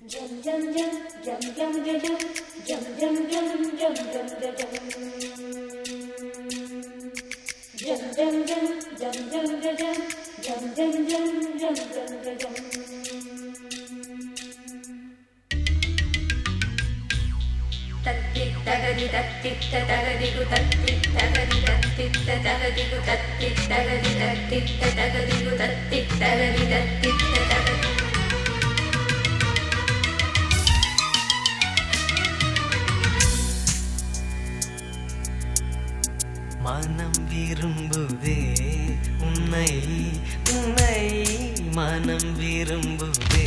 Jum jum jum jum jum jum jum jum jum jum jum jum jum jum. Jum jum jum jum jum jum jum jum jum jum jum jum jum jum. தத்தித் தகதி தத்தித்த தகதிகு தத்தித் தகதி தத்தித்த தகதிகு தத்தித் தகதி தத்தித்த தகதிகு தத்தித் தகதி தத்தித்த தகதி மனம் விரும்புதே உன்னை உன்னை மனம் விரும்புதே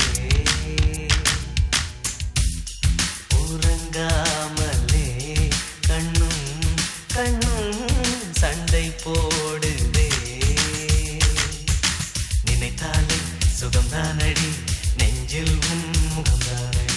உறங்காமலே கண்ணும் கண்ணும் சண்டை போடுதே நினைத்தாலே சுகம்தானடி நெஞ்சில் உன் முகம்தானடி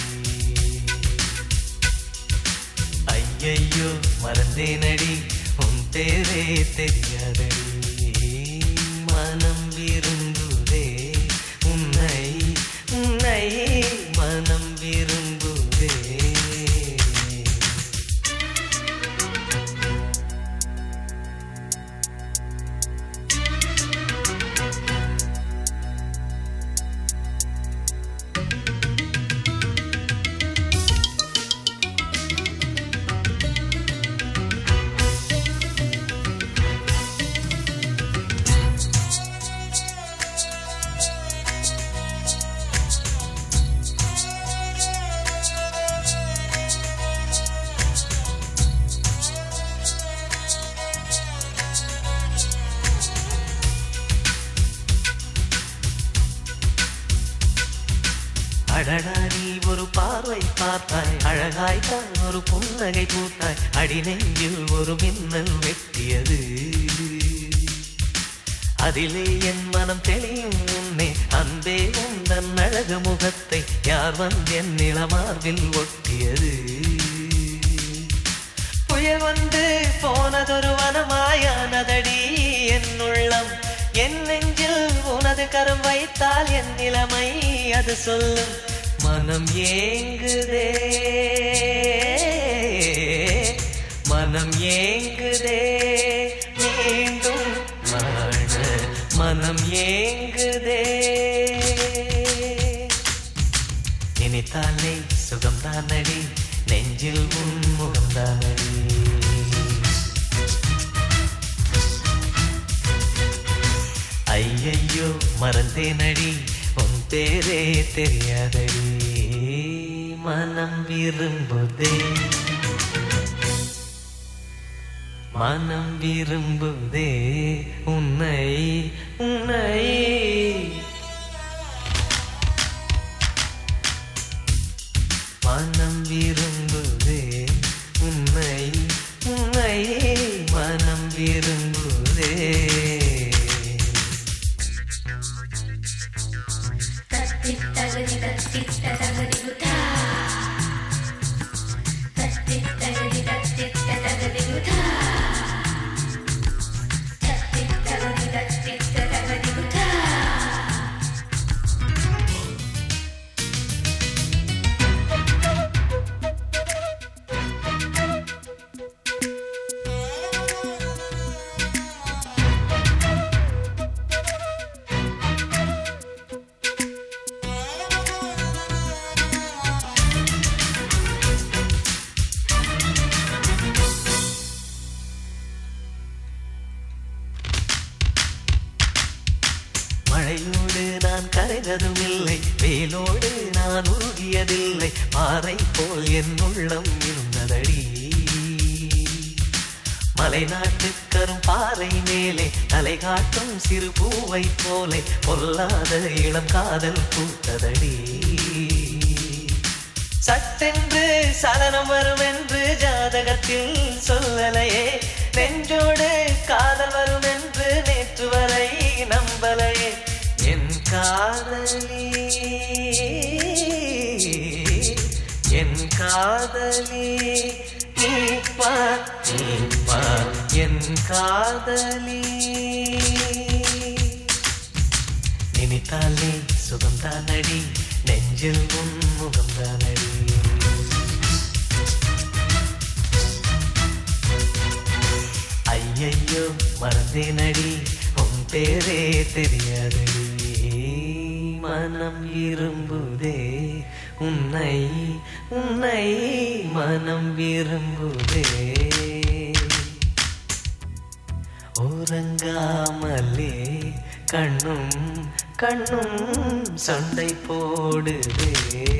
ஐயையோ மறந்தேனடி உன் பேரே தெரியாதடி மனம் விரும்புதே உன்னை உன்னை மனம் விரும்புதே அடடா நீ ஒரு பார்வை பார்த்தாய் அழகாய் தான் ஒரு புன்னகை பூத்தாய் அடி நெஞ்சில் ஒரு மின்னல் வெட்டியது அதிலே என் மனம் தெளியும் முன்னே அன்பே உந்தன் அழகு முகத்தை யார் வந்து என் நிலமார்பில் ஒட்டியது புயல் வந்து போனதொரு வனமாயானதடி என் உள்ளம் என் நெஞ்சில் உனது கரம் வைத்தால் என் நிலைமை அது சொல்லும் மனம் ஏங்குதே மனம் ஏங்குதே மீண்டும் வாழ மனம் ஏங்குதே நினைத்தாலே சுகம்தானடி நெஞ்சில் உன் முகம்தானடி ஐயையோ மறந்தேனடி உன் பேரே தெரியாதடி மனம் விரும்புதே மனம் விரும்புதே உன்னை உன்னை மனம் விரும்புதே உன்னை உன்னை மனம் விரும்புதே தத்தித் தகதி தத்தித்த தகதிகு தா தத்தித் தகதி தத்தித்த தகதிகு தா தத்தித் தகதி தத்தித்த தகதிகு தா மழையோடு நான் கரைந்ததும் இல்லை வேலோடு நான் உருகியதில்லை பாறை போல் என் உள்ளம் இருந்ததடி மலைநாட்டு கரும் பாறை மேலே தலை காட்டும் சிறு பூவை போலே பொல்லாத இளம் காதல் பூத்ததடி சட்டென்று சலனம் வரும் என்று ஜாதகத்தில் சொல்லலையே நெஞ்சோடு காதல் வரும் என்று நேற்று வரை நம்பலையே என் காதலி என் காதலி நீ பார் நீ பார் என் காதலி நினைத்தாலே சுகம்தானடி நெஞ்சில் உன் முகம்தானடி ஐயையோ மறந்தேனடி உன் பேரே தெரியாதடி மனம் விரும்புதே உன்னை உன்னை மனம் விரும்புதே உறங்காமலே கண்ணும் கண்ணும் சண்டை போடுதே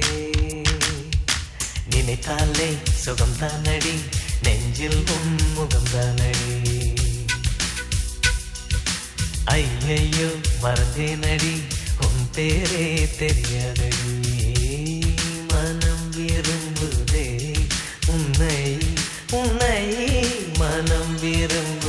நினைத்தாலே சுகம்தானடி நெஞ்சில் உன் முகம்தானடி ஐயையோ மறந்தேனடி உன் பேரே தெரியாதடி மனம் விரும்புதே உன்னை உன்னை மனம் விரும்புதே